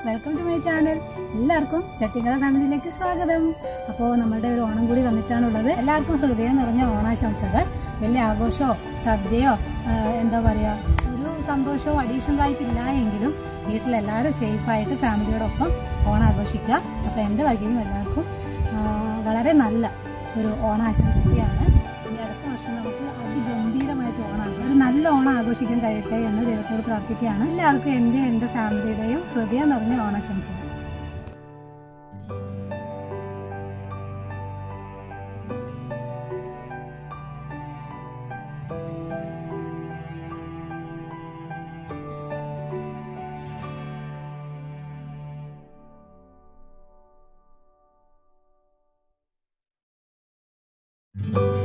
welcome to my channel എല്ലാവർക്കും ചട്ടിക്കല ഫാമിലിയിലേക്ക് സ്വാഗതം അപ്പോൾ നമ്മുടെ ഒരു ഓണം കൂടി വന്നിട്ടാണുള്ളത് എല്ലാവർക്കും ഹൃദയം നിറഞ്ഞ ഓണാശംസകൾ വലിയ ആഘോഷമോ സദ്യയോ ആ, എന്താ പറയുക ഒരു സന്തോഷമോ അഡീഷണൽ ആയിട്ടില്ല എങ്കിലും വീട്ടിലെല്ലാവരും സേഫായിട്ട് ഫാമിലിയോടൊപ്പം ഓണം ആഘോഷിക്കുക അപ്പോൾ എൻ്റെ വകയും എല്ലാവർക്കും ആ, വളരെ നല്ല ഒരു ഓണാശംസിക്കുകയാണ് ഇനി അടുത്ത വർഷം നമുക്ക് അതിഗംഭീരമായിട്ട് ഓണം ഒരു നല്ല ഓണം ആഘോഷിക്കാൻ കഴിയട്ടെ എന്ന് ദൈവത്തോട് പ്രാർത്ഥിക്കുകയാണ് എല്ലാവർക്കും എൻ്റെ എൻ്റെ ഫാമിലിയുടെയും ഹൃദയം നിറഞ്ഞ ഓണാശംസകൾ thank you